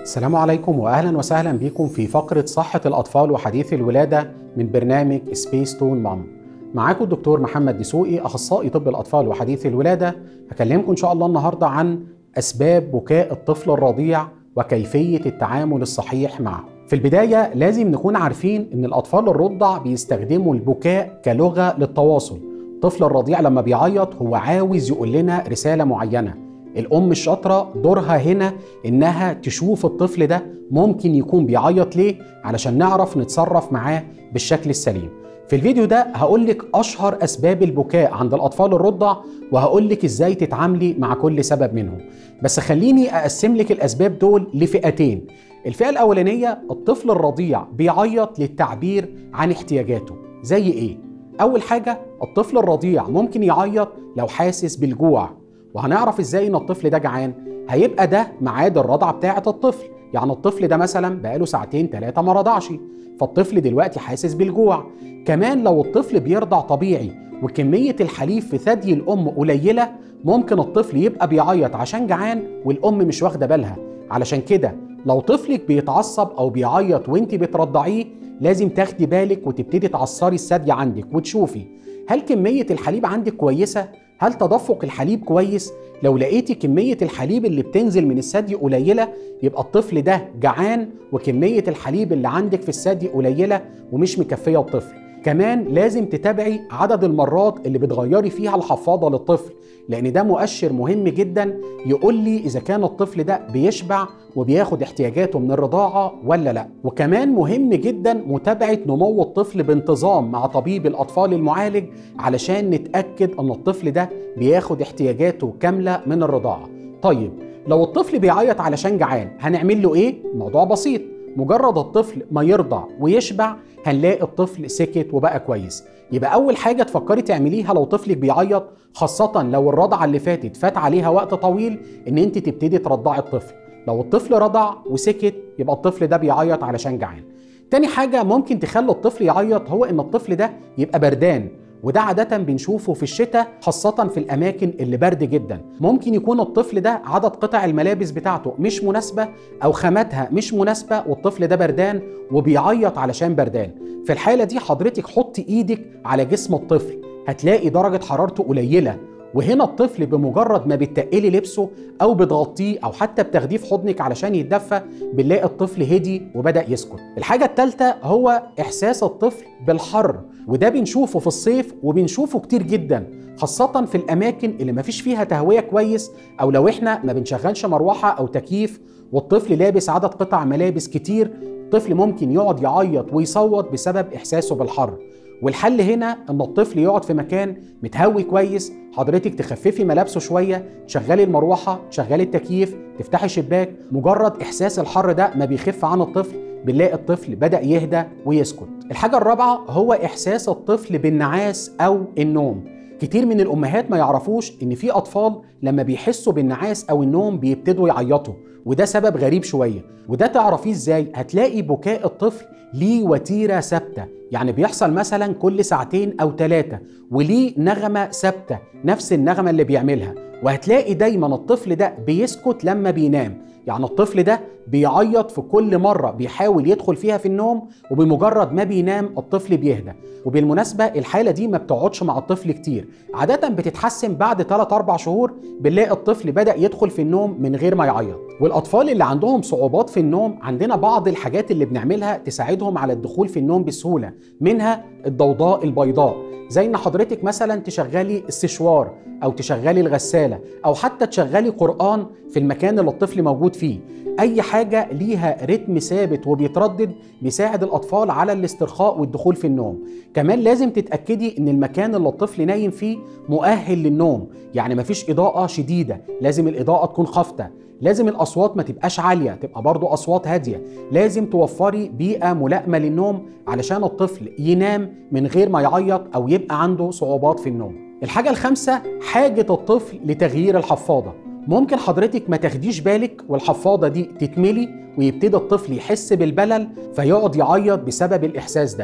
السلام عليكم واهلا وسهلا بكم في فقره صحه الاطفال وحديث الولاده من برنامج سبيس تون مام معاكم الدكتور محمد دسوقي اخصائي طب الاطفال وحديث الولاده هكلمكم ان شاء الله النهارده عن اسباب بكاء الطفل الرضيع وكيفيه التعامل الصحيح معه في البدايه لازم نكون عارفين ان الاطفال الرضع بيستخدموا البكاء كلغه للتواصل الطفل الرضيع لما بيعيط هو عاوز يقول لنا رساله معينه الام الشاطره دورها هنا انها تشوف الطفل ده ممكن يكون بيعيط ليه علشان نعرف نتصرف معاه بالشكل السليم في الفيديو ده هقول لك اشهر اسباب البكاء عند الاطفال الرضع وهقول لك ازاي تتعاملي مع كل سبب منهم بس خليني اقسم لك الاسباب دول لفئتين الفئه الاولانيه الطفل الرضيع بيعيط للتعبير عن احتياجاته زي ايه اول حاجه الطفل الرضيع ممكن يعيط لو حاسس بالجوع وهنعرف ازاي ان الطفل ده جعان هيبقى ده ميعاد الرضعه بتاعه الطفل يعني الطفل ده مثلا بقاله ساعتين ثلاثه ما رضعش فالطفل دلوقتي حاسس بالجوع كمان لو الطفل بيرضع طبيعي وكميه الحليب في ثدي الام قليله ممكن الطفل يبقى بيعيط عشان جعان والام مش واخده بالها علشان كده لو طفلك بيتعصب او بيعيط وانت بترضعيه لازم تاخدي بالك وتبتدي تعصري الثدي عندك وتشوفي هل كميه الحليب عندك كويسه هل تدفق الحليب كويس لو لقيتي كمية الحليب اللي بتنزل من الثدي قليلة يبقى الطفل ده جعان وكمية الحليب اللي عندك في الثدي قليلة ومش مكفية الطفل كمان لازم تتابعي عدد المرات اللي بتغيري فيها الحفاضة للطفل لأن ده مؤشر مهم جدا يقول لي إذا كان الطفل ده بيشبع وبياخد احتياجاته من الرضاعة ولا لا وكمان مهم جدا متابعة نمو الطفل بانتظام مع طبيب الأطفال المعالج علشان نتأكد أن الطفل ده بياخد احتياجاته كاملة من الرضاعة طيب لو الطفل بيعيط علشان جعان هنعمل له ايه؟ الموضوع بسيط مجرد الطفل ما يرضع ويشبع هنلاقي الطفل سكت وبقى كويس يبقى اول حاجه تفكري تعمليها لو طفلك بيعيط خاصه لو الرضعه اللي فاتت فات عليها وقت طويل ان انت تبتدي ترضعي الطفل لو الطفل رضع وسكت يبقى الطفل ده بيعيط علشان جعان تاني حاجه ممكن تخلي الطفل يعيط هو ان الطفل ده يبقى بردان وده عادة بنشوفه في الشتاء خاصة في الأماكن اللي برد جدا ممكن يكون الطفل ده عدد قطع الملابس بتاعته مش مناسبة أو خاماتها مش مناسبة والطفل ده بردان وبيعيط علشان بردان في الحالة دي حضرتك حطي إيدك على جسم الطفل هتلاقي درجة حرارته قليلة وهنا الطفل بمجرد ما بتقلي لبسه او بتغطيه او حتى بتاخديه في حضنك علشان يتدفى بنلاقي الطفل هدي وبدا يسكت الحاجه الثالثه هو احساس الطفل بالحر وده بنشوفه في الصيف وبنشوفه كتير جدا خاصة في الأماكن اللي مفيش فيها تهوية كويس أو لو إحنا ما بنشغلش مروحة أو تكييف والطفل لابس عدد قطع ملابس كتير الطفل ممكن يقعد يعيط ويصوت بسبب إحساسه بالحر والحل هنا ان الطفل يقعد في مكان متهوي كويس حضرتك تخففي ملابسه شويه تشغلي المروحه تشغلي التكييف تفتحي شباك مجرد احساس الحر ده ما بيخف عن الطفل بنلاقي الطفل بدا يهدى ويسكت الحاجه الرابعه هو احساس الطفل بالنعاس او النوم كتير من الامهات ما يعرفوش ان في اطفال لما بيحسوا بالنعاس او النوم بيبتدوا يعيطوا وده سبب غريب شويه وده تعرفيه ازاي هتلاقي بكاء الطفل ليه وتيره ثابته يعني بيحصل مثلا كل ساعتين او ثلاثه وليه نغمه ثابته نفس النغمه اللي بيعملها وهتلاقي دايما الطفل ده بيسكت لما بينام يعني الطفل ده بيعيط في كل مرة بيحاول يدخل فيها في النوم وبمجرد ما بينام الطفل بيهدى وبالمناسبة الحالة دي ما بتقعدش مع الطفل كتير عادة بتتحسن بعد 3 4 شهور بنلاقي الطفل بدأ يدخل في النوم من غير ما يعيط والأطفال اللي عندهم صعوبات في النوم عندنا بعض الحاجات اللي بنعملها تساعدهم على الدخول في النوم بسهولة منها الضوضاء البيضاء زي ان حضرتك مثلا تشغلي السشوار او تشغلي الغساله او حتى تشغلي قران في المكان اللي الطفل موجود فيه اي حاجه ليها رتم ثابت وبيتردد بيساعد الاطفال على الاسترخاء والدخول في النوم كمان لازم تتاكدي ان المكان اللي الطفل نايم فيه مؤهل للنوم يعني مفيش اضاءه شديده لازم الاضاءه تكون خافته لازم الاصوات ما تبقاش عاليه تبقى برضو اصوات هاديه لازم توفري بيئه ملائمه للنوم علشان الطفل ينام من غير ما يعيط او يبقى عنده صعوبات في النوم الحاجه الخامسه حاجه الطفل لتغيير الحفاضه ممكن حضرتك ما تاخديش بالك والحفاضه دي تتملي ويبتدي الطفل يحس بالبلل فيقعد يعيط بسبب الاحساس ده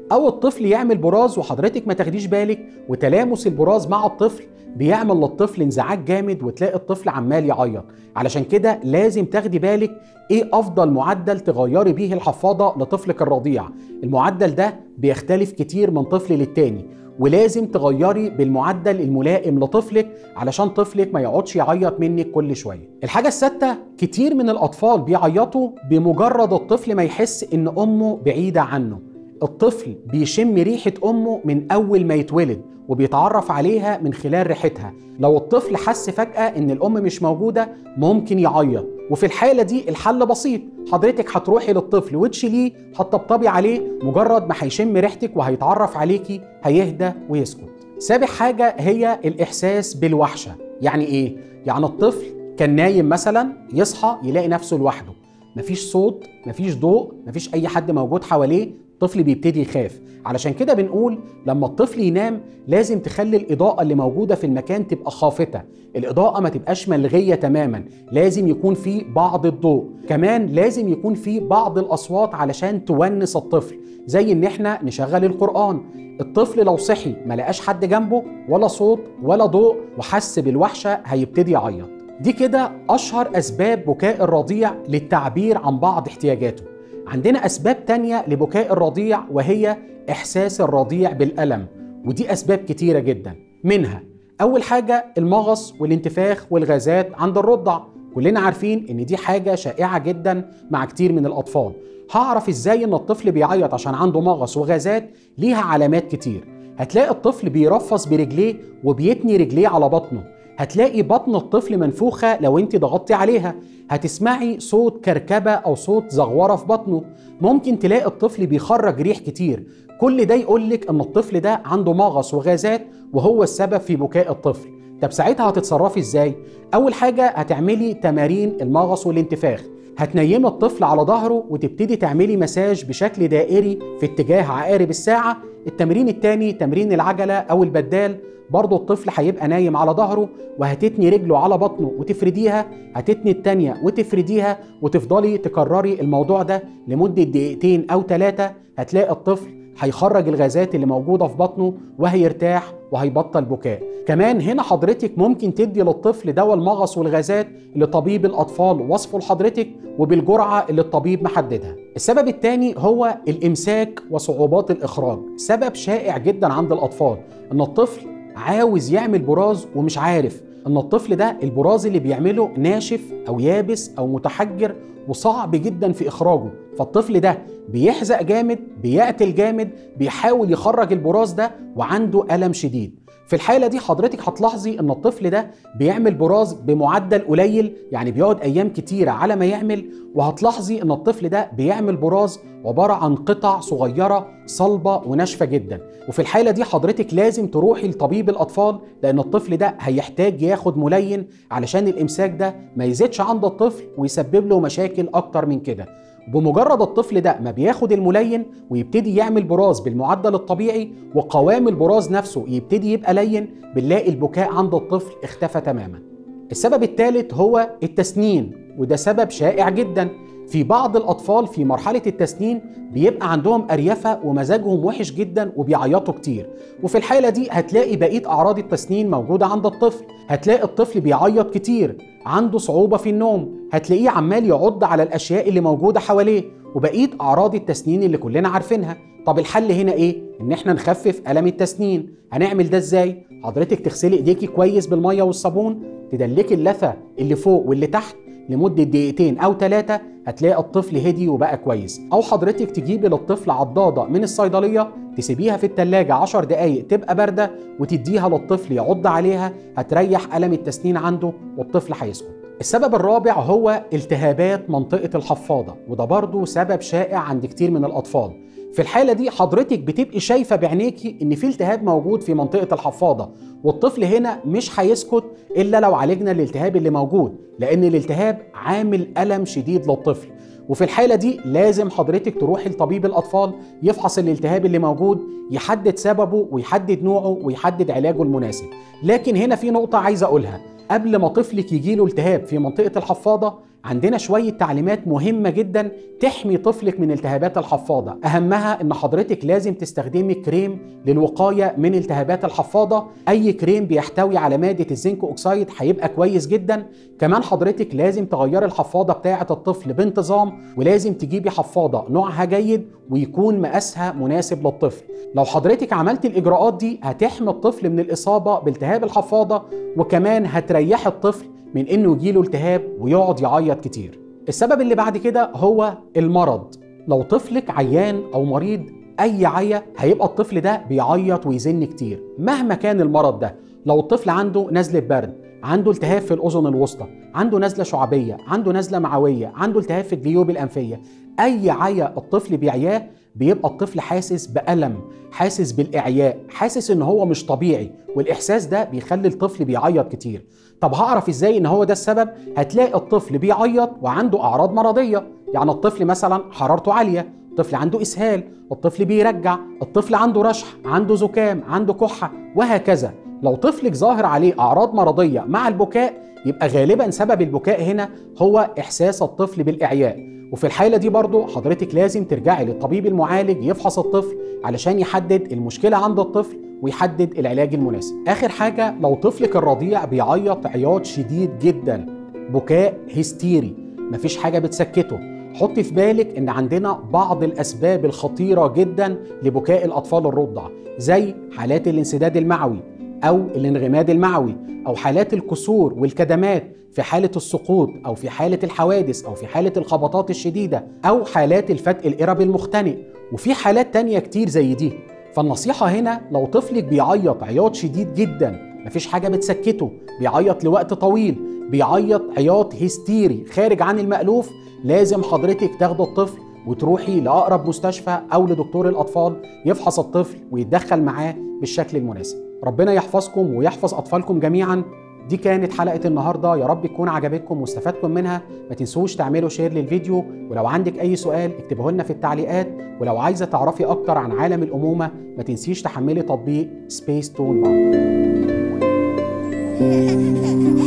او الطفل يعمل براز وحضرتك ما تاخديش بالك وتلامس البراز مع الطفل بيعمل للطفل انزعاج جامد وتلاقي الطفل عمال يعيط علشان كده لازم تاخدي بالك ايه افضل معدل تغيري بيه الحفاضه لطفلك الرضيع المعدل ده بيختلف كتير من طفل للتاني ولازم تغيري بالمعدل الملائم لطفلك علشان طفلك ما يقعدش يعيط منك كل شويه الحاجه السادسه كتير من الاطفال بيعيطوا بمجرد الطفل ما يحس ان امه بعيده عنه الطفل بيشم ريحه امه من اول ما يتولد وبيتعرف عليها من خلال ريحتها لو الطفل حس فجأة إن الأم مش موجودة ممكن يعيط وفي الحالة دي الحل بسيط حضرتك هتروحي للطفل وتشيليه هتطبطبي عليه مجرد ما هيشم ريحتك وهيتعرف عليكي هيهدى ويسكت سابع حاجة هي الإحساس بالوحشة يعني إيه؟ يعني الطفل كان نايم مثلا يصحى يلاقي نفسه لوحده مفيش صوت مفيش ضوء مفيش أي حد موجود حواليه الطفل بيبتدي يخاف علشان كده بنقول لما الطفل ينام لازم تخلي الإضاءة اللي موجودة في المكان تبقى خافتة الإضاءة ما تبقاش ملغية تماما لازم يكون في بعض الضوء كمان لازم يكون في بعض الأصوات علشان تونس الطفل زي إن احنا نشغل القرآن الطفل لو صحي ما لقاش حد جنبه ولا صوت ولا ضوء وحس بالوحشة هيبتدي يعيط دي كده أشهر أسباب بكاء الرضيع للتعبير عن بعض احتياجاته عندنا أسباب تانية لبكاء الرضيع وهي إحساس الرضيع بالألم ودي أسباب كتيرة جدا منها أول حاجة المغص والانتفاخ والغازات عند الرضع كلنا عارفين إن دي حاجة شائعة جدا مع كتير من الأطفال هعرف إزاي إن الطفل بيعيط عشان عنده مغص وغازات ليها علامات كتير هتلاقي الطفل بيرفص برجليه وبيتني رجليه على بطنه هتلاقي بطن الطفل منفوخة لو انت ضغطتي عليها هتسمعي صوت كركبة أو صوت زغورة في بطنه ممكن تلاقي الطفل بيخرج ريح كتير كل ده يقولك أن الطفل ده عنده مغص وغازات وهو السبب في بكاء الطفل طب ساعتها هتتصرفي ازاي؟ أول حاجة هتعملي تمارين المغص والانتفاخ هتنيمي الطفل على ظهره وتبتدي تعملي مساج بشكل دائري في اتجاه عقارب الساعة التمرين التاني تمرين العجلة أو البدال برضه الطفل هيبقى نايم على ظهره وهتتني رجله على بطنه وتفرديها هتتني التانية وتفرديها وتفضلي تكرري الموضوع ده لمدة دقيقتين أو ثلاثة هتلاقي الطفل هيخرج الغازات اللي موجودة في بطنه وهيرتاح وهيبطل بكاء كمان هنا حضرتك ممكن تدي للطفل دواء المغص والغازات اللي طبيب الأطفال وصفه لحضرتك وبالجرعة اللي الطبيب محددها السبب الثاني هو الإمساك وصعوبات الإخراج سبب شائع جدا عند الأطفال أن الطفل عاوز يعمل براز ومش عارف ان الطفل ده البراز اللي بيعمله ناشف او يابس او متحجر وصعب جدا في اخراجه فالطفل ده بيحزق جامد بيقتل جامد بيحاول يخرج البراز ده وعنده الم شديد في الحالة دي حضرتك هتلاحظي ان الطفل ده بيعمل براز بمعدل قليل يعني بيقعد ايام كتيرة على ما يعمل وهتلاحظي ان الطفل ده بيعمل براز عبارة عن قطع صغيرة صلبة وناشفة جدا وفي الحالة دي حضرتك لازم تروحي لطبيب الأطفال لأن الطفل ده هيحتاج ياخد ملين علشان الإمساك ده ما يزيدش عند الطفل ويسبب له مشاكل أكتر من كده بمجرد الطفل ده ما بياخد الملين ويبتدي يعمل براز بالمعدل الطبيعي وقوام البراز نفسه يبتدي يبقى لين بنلاقي البكاء عند الطفل اختفى تماما السبب الثالث هو التسنين وده سبب شائع جدا في بعض الأطفال في مرحلة التسنين بيبقى عندهم أريفة ومزاجهم وحش جدا وبيعيطوا كتير وفي الحالة دي هتلاقي بقية أعراض التسنين موجودة عند الطفل هتلاقي الطفل بيعيط كتير عنده صعوبة في النوم هتلاقيه عمال يعض على الأشياء اللي موجودة حواليه وبقية أعراض التسنين اللي كلنا عارفينها طب الحل هنا إيه؟ إن إحنا نخفف ألم التسنين هنعمل ده إزاي؟ حضرتك تغسلي إيديكي كويس بالمية والصابون تدلكي اللثة اللي فوق واللي تحت لمدة دقيقتين أو ثلاثة هتلاقي الطفل هدي وبقى كويس أو حضرتك تجيبي للطفل عضادة من الصيدلية تسيبيها في التلاجة 10 دقايق تبقى باردة وتديها للطفل يعض عليها هتريح ألم التسنين عنده والطفل هيسكت السبب الرابع هو التهابات منطقة الحفاضة وده برضه سبب شائع عند كتير من الأطفال في الحالة دي حضرتك بتبقي شايفة بعينيكي إن في التهاب موجود في منطقة الحفاضة والطفل هنا مش هيسكت إلا لو عالجنا الالتهاب اللي موجود لأن الالتهاب عامل ألم شديد للطفل وفي الحالة دي لازم حضرتك تروحي لطبيب الأطفال يفحص الالتهاب اللي موجود يحدد سببه ويحدد نوعه ويحدد علاجه المناسب لكن هنا في نقطة عايز أقولها قبل ما طفلك يجيله التهاب في منطقة الحفاضة عندنا شويه تعليمات مهمه جدا تحمي طفلك من التهابات الحفاضه اهمها ان حضرتك لازم تستخدمي كريم للوقايه من التهابات الحفاضه اي كريم بيحتوي على ماده الزنك اوكسيد هيبقى كويس جدا كمان حضرتك لازم تغيري الحفاضه بتاعه الطفل بانتظام ولازم تجيبي حفاضه نوعها جيد ويكون مقاسها مناسب للطفل لو حضرتك عملت الاجراءات دي هتحمي الطفل من الاصابه بالتهاب الحفاضه وكمان هتريح الطفل من انه يجيله التهاب ويقعد يعيط كتير السبب اللي بعد كده هو المرض لو طفلك عيان او مريض اي عيا هيبقى الطفل ده بيعيط ويزن كتير مهما كان المرض ده لو الطفل عنده نزله برد عنده التهاب في الاذن الوسطى عنده نزله شعبيه عنده نزله معويه عنده التهاب في الجيوب الانفيه اي عيا الطفل بيعياه بيبقى الطفل حاسس بألم حاسس بالإعياء حاسس إن هو مش طبيعي والإحساس ده بيخلي الطفل بيعيط كتير طب هعرف إزاي إن هو ده السبب هتلاقي الطفل بيعيط وعنده أعراض مرضية يعني الطفل مثلا حرارته عالية الطفل عنده إسهال الطفل بيرجع الطفل عنده رشح عنده زكام عنده كحة وهكذا لو طفلك ظاهر عليه أعراض مرضية مع البكاء يبقى غالبا سبب البكاء هنا هو إحساس الطفل بالإعياء وفي الحالة دي برضو حضرتك لازم ترجعي للطبيب المعالج يفحص الطفل علشان يحدد المشكلة عند الطفل ويحدد العلاج المناسب آخر حاجة لو طفلك الرضيع بيعيط عياط شديد جدا بكاء هستيري مفيش حاجة بتسكته حطي في بالك ان عندنا بعض الاسباب الخطيره جدا لبكاء الاطفال الرضع زي حالات الانسداد المعوي او الانغماد المعوي او حالات الكسور والكدمات في حالة السقوط أو في حالة الحوادث أو في حالة الخبطات الشديدة أو حالات الفتق الإربي المختنق وفي حالات تانية كتير زي دي فالنصيحة هنا لو طفلك بيعيط عياط شديد جدا مفيش حاجة بتسكته بيعيط لوقت طويل بيعيط عياط هستيري خارج عن المألوف لازم حضرتك تاخد الطفل وتروحي لأقرب مستشفى أو لدكتور الأطفال يفحص الطفل ويتدخل معاه بالشكل المناسب ربنا يحفظكم ويحفظ أطفالكم جميعا دي كانت حلقة النهاردة يا رب تكون عجبتكم واستفدتم منها ما تنسوش تعملوا شير للفيديو ولو عندك أي سؤال اكتبه لنا في التعليقات ولو عايزة تعرفي أكتر عن عالم الأمومة ما تنسيش تحملي تطبيق سبيس تون